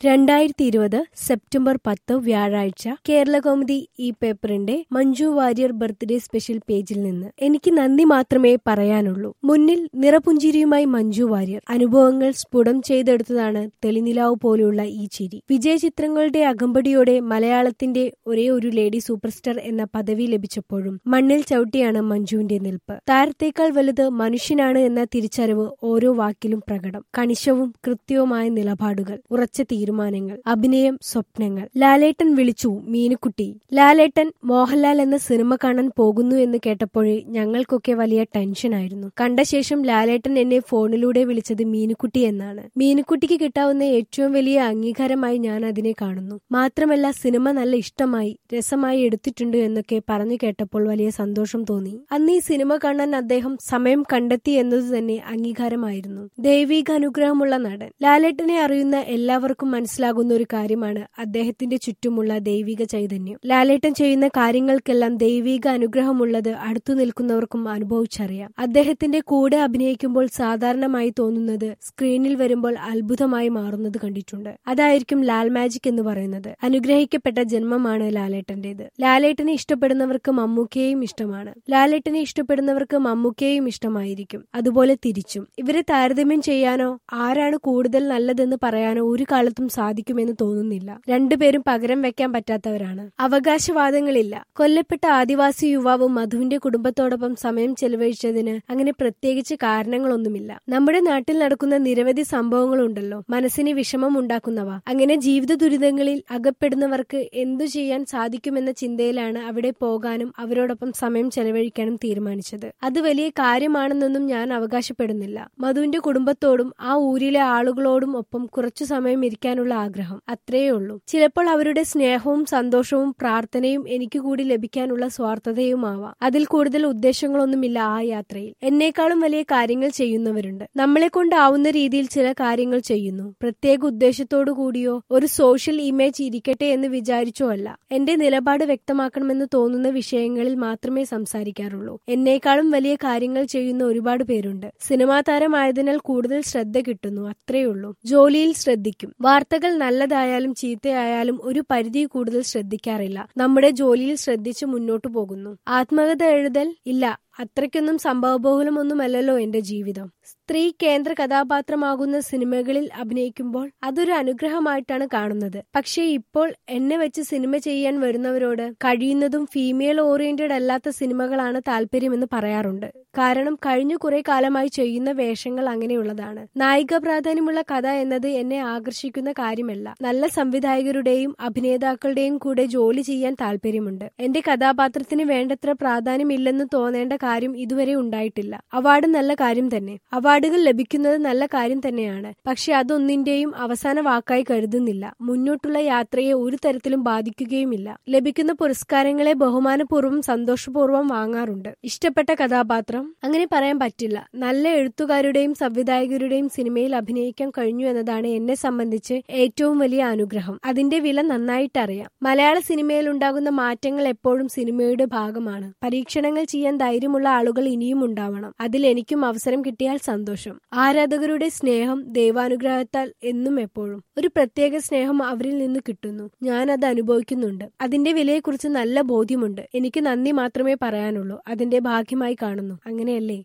രണ്ടായിരത്തി ഇരുപത് സെപ്റ്റംബർ പത്ത് വ്യാഴാഴ്ച കേരളകൗമുദി ഈ പേപ്പറിന്റെ മഞ്ജു വാര്യർ ബർത്ത്ഡേ സ്പെഷ്യൽ പേജിൽ നിന്ന് എനിക്ക് നന്ദി മാത്രമേ പറയാനുള്ളൂ മുന്നിൽ നിറപുഞ്ചിരിയുമായി മഞ്ജു വാര്യർ അനുഭവങ്ങൾ സ്ഫുടം ചെയ്തെടുത്തതാണ് തെളിനിലാവ് പോലെയുള്ള ഈ ചിരി വിജയ ചിത്രങ്ങളുടെ അകമ്പടിയോടെ മലയാളത്തിന്റെ ഒരേ ഒരു ലേഡി സൂപ്പർ സ്റ്റാർ എന്ന പദവി ലഭിച്ചപ്പോഴും മണ്ണിൽ ചവിട്ടിയാണ് മഞ്ജുവിന്റെ നിൽപ്പ് താരത്തേക്കാൾ വലുത് മനുഷ്യനാണ് എന്ന തിരിച്ചറിവ് ഓരോ വാക്കിലും പ്രകടം കണിശവും കൃത്യവുമായ നിലപാടുകൾ ഉറച്ച തീരുമാനങ്ങൾ അഭിനയം സ്വപ്നങ്ങൾ ലാലേട്ടൻ വിളിച്ചു മീനുക്കുട്ടി ലാലേട്ടൻ മോഹൻലാൽ എന്ന സിനിമ കാണാൻ പോകുന്നു എന്ന് കേട്ടപ്പോഴേ ഞങ്ങൾക്കൊക്കെ വലിയ ടെൻഷനായിരുന്നു കണ്ട ശേഷം ലാലേട്ടൻ എന്നെ ഫോണിലൂടെ വിളിച്ചത് മീനുക്കുട്ടി എന്നാണ് മീനുക്കുട്ടിക്ക് കിട്ടാവുന്ന ഏറ്റവും വലിയ അംഗീകാരമായി ഞാൻ അതിനെ കാണുന്നു മാത്രമല്ല സിനിമ നല്ല ഇഷ്ടമായി രസമായി എടുത്തിട്ടുണ്ട് എന്നൊക്കെ പറഞ്ഞു കേട്ടപ്പോൾ വലിയ സന്തോഷം തോന്നി അന്ന് ഈ സിനിമ കാണാൻ അദ്ദേഹം സമയം കണ്ടെത്തി എന്നത് തന്നെ അംഗീകാരമായിരുന്നു ദൈവിക അനുഗ്രഹമുള്ള നടൻ ലാലേട്ടനെ അറിയുന്ന എല്ലാവർക്കും മനസ്സിലാകുന്ന ഒരു കാര്യമാണ് അദ്ദേഹത്തിന്റെ ചുറ്റുമുള്ള ദൈവിക ചൈതന്യം ലാലേട്ടൻ ചെയ്യുന്ന കാര്യങ്ങൾക്കെല്ലാം ദൈവിക അനുഗ്രഹമുള്ളത് അടുത്തു നിൽക്കുന്നവർക്കും അനുഭവിച്ചറിയാം അദ്ദേഹത്തിന്റെ കൂടെ അഭിനയിക്കുമ്പോൾ സാധാരണമായി തോന്നുന്നത് സ്ക്രീനിൽ വരുമ്പോൾ അത്ഭുതമായി മാറുന്നത് കണ്ടിട്ടുണ്ട് അതായിരിക്കും ലാൽ മാജിക് എന്ന് പറയുന്നത് അനുഗ്രഹിക്കപ്പെട്ട ജന്മമാണ് ലാലേട്ടന്റേത് ലാലേട്ടനെ ഇഷ്ടപ്പെടുന്നവർക്ക് മമ്മൂക്കയെയും ഇഷ്ടമാണ് ലാലേട്ടനെ ഇഷ്ടപ്പെടുന്നവർക്ക് മമ്മൂക്കയെയും ഇഷ്ടമായിരിക്കും അതുപോലെ തിരിച്ചും ഇവരെ താരതമ്യം ചെയ്യാനോ ആരാണ് കൂടുതൽ നല്ലതെന്ന് പറയാനോ ഒരു കാലത്തും സാധിക്കുമെന്ന് തോന്നുന്നില്ല രണ്ടുപേരും പകരം വെക്കാൻ പറ്റാത്തവരാണ് അവകാശവാദങ്ങളില്ല കൊല്ലപ്പെട്ട ആദിവാസി യുവാവ് മധുവിന്റെ കുടുംബത്തോടൊപ്പം സമയം ചെലവഴിച്ചതിന് അങ്ങനെ പ്രത്യേകിച്ച് കാരണങ്ങളൊന്നുമില്ല നമ്മുടെ നാട്ടിൽ നടക്കുന്ന നിരവധി സംഭവങ്ങളുണ്ടല്ലോ മനസ്സിന് വിഷമം ഉണ്ടാക്കുന്നവ അങ്ങനെ ജീവിത ദുരിതങ്ങളിൽ അകപ്പെടുന്നവർക്ക് എന്തു ചെയ്യാൻ സാധിക്കുമെന്ന ചിന്തയിലാണ് അവിടെ പോകാനും അവരോടൊപ്പം സമയം ചെലവഴിക്കാനും തീരുമാനിച്ചത് അത് വലിയ കാര്യമാണെന്നൊന്നും ഞാൻ അവകാശപ്പെടുന്നില്ല മധുവിന്റെ കുടുംബത്തോടും ആ ഊരിലെ ആളുകളോടും ഒപ്പം കുറച്ചു സമയം ഇരിക്കാനുള്ള ആഗ്രഹം അത്രയേ ഉള്ളൂ ചിലപ്പോൾ അവരുടെ സ്നേഹവും സന്തോഷവും പ്രാർത്ഥനയും എനിക്ക് കൂടി ലഭിക്കാനുള്ള സ്വാർത്ഥതയുമാവാം അതിൽ കൂടുതൽ ഉദ്ദേശങ്ങളൊന്നുമില്ല ആ യാത്രയിൽ എന്നേക്കാളും വലിയ കാര്യങ്ങൾ ചെയ്യുന്നവരുണ്ട് നമ്മളെ കൊണ്ടാവുന്ന രീതിയിൽ ചില കാര്യങ്ങൾ ചെയ്യുന്നു പ്രത്യേക ഉദ്ദേശത്തോടു കൂടിയോ ഒരു സോഷ്യൽ ഇമേജ് ഇരിക്കട്ടെ എന്ന് വിചാരിച്ചോ അല്ല എന്റെ നിലപാട് വ്യക്തമാക്കണമെന്ന് തോന്നുന്ന വിഷയങ്ങളിൽ മാത്രമേ സംസാരിക്കാറുള്ളൂ എന്നേക്കാളും വലിയ കാര്യങ്ങൾ ചെയ്യുന്ന ഒരുപാട് പേരുണ്ട് സിനിമാ താരമായതിനാൽ കൂടുതൽ ശ്രദ്ധ കിട്ടുന്നു അത്രയുള്ളൂ ജോലിയിൽ ശ്രദ്ധിക്കും വാർത്തകൾ നല്ലതായാലും ചീത്തയായാലും ഒരു പരിധി കൂടുതൽ ശ്രദ്ധിക്കാറില്ല നമ്മുടെ ജോലിയിൽ ശ്രദ്ധിച്ച് മുന്നോട്ടു പോകുന്നു ആത്മകഥ എഴുതൽ ഇല്ല അത്രയ്ക്കൊന്നും സംഭവബഹുലമൊന്നുമല്ലല്ലോ എന്റെ ജീവിതം സ്ത്രീ കേന്ദ്ര കഥാപാത്രമാകുന്ന സിനിമകളിൽ അഭിനയിക്കുമ്പോൾ അതൊരു അനുഗ്രഹമായിട്ടാണ് കാണുന്നത് പക്ഷേ ഇപ്പോൾ എന്നെ വെച്ച് സിനിമ ചെയ്യാൻ വരുന്നവരോട് കഴിയുന്നതും ഫീമെയിൽ ഓറിയന്റഡ് അല്ലാത്ത സിനിമകളാണ് താല്പര്യമെന്ന് പറയാറുണ്ട് കാരണം കഴിഞ്ഞ കുറെ കാലമായി ചെയ്യുന്ന വേഷങ്ങൾ അങ്ങനെയുള്ളതാണ് നായിക പ്രാധാന്യമുള്ള കഥ എന്നത് എന്നെ ആകർഷിക്കുന്ന കാര്യമല്ല നല്ല സംവിധായകരുടെയും അഭിനേതാക്കളുടെയും കൂടെ ജോലി ചെയ്യാൻ താല്പര്യമുണ്ട് എന്റെ കഥാപാത്രത്തിന് വേണ്ടത്ര പ്രാധാന്യമില്ലെന്ന് തോന്നേണ്ട കാര്യം ഇതുവരെ ഉണ്ടായിട്ടില്ല അവാർഡ് നല്ല കാര്യം തന്നെ അവാർഡുകൾ ലഭിക്കുന്നത് നല്ല കാര്യം തന്നെയാണ് പക്ഷെ അതൊന്നിന്റെയും അവസാന വാക്കായി കരുതുന്നില്ല മുന്നോട്ടുള്ള യാത്രയെ ഒരു തരത്തിലും ബാധിക്കുകയുമില്ല ലഭിക്കുന്ന പുരസ്കാരങ്ങളെ ബഹുമാനപൂർവ്വം സന്തോഷപൂർവ്വം വാങ്ങാറുണ്ട് ഇഷ്ടപ്പെട്ട കഥാപാത്രം അങ്ങനെ പറയാൻ പറ്റില്ല നല്ല എഴുത്തുകാരുടെയും സംവിധായകരുടെയും സിനിമയിൽ അഭിനയിക്കാൻ കഴിഞ്ഞു എന്നതാണ് എന്നെ സംബന്ധിച്ച് ഏറ്റവും വലിയ അനുഗ്രഹം അതിന്റെ വില നന്നായിട്ടറിയാം മലയാള സിനിമയിൽ ഉണ്ടാകുന്ന മാറ്റങ്ങൾ എപ്പോഴും സിനിമയുടെ ഭാഗമാണ് പരീക്ഷണങ്ങൾ ചെയ്യാൻ ധൈര്യമുള്ള ആളുകൾ ഇനിയും ഉണ്ടാവണം അതിൽ എനിക്കും അവസരം കിട്ടിയാൽ സന്തോഷം ആരാധകരുടെ സ്നേഹം ദൈവാനുഗ്രഹത്താൽ എന്നും എപ്പോഴും ഒരു പ്രത്യേക സ്നേഹം അവരിൽ നിന്ന് കിട്ടുന്നു ഞാൻ അത് അനുഭവിക്കുന്നുണ്ട് അതിന്റെ വിലയെക്കുറിച്ച് നല്ല ബോധ്യമുണ്ട് എനിക്ക് നന്ദി മാത്രമേ പറയാനുള്ളൂ അതിന്റെ ഭാഗ്യമായി കാണുന്നു അങ്ങനെയല്ലേ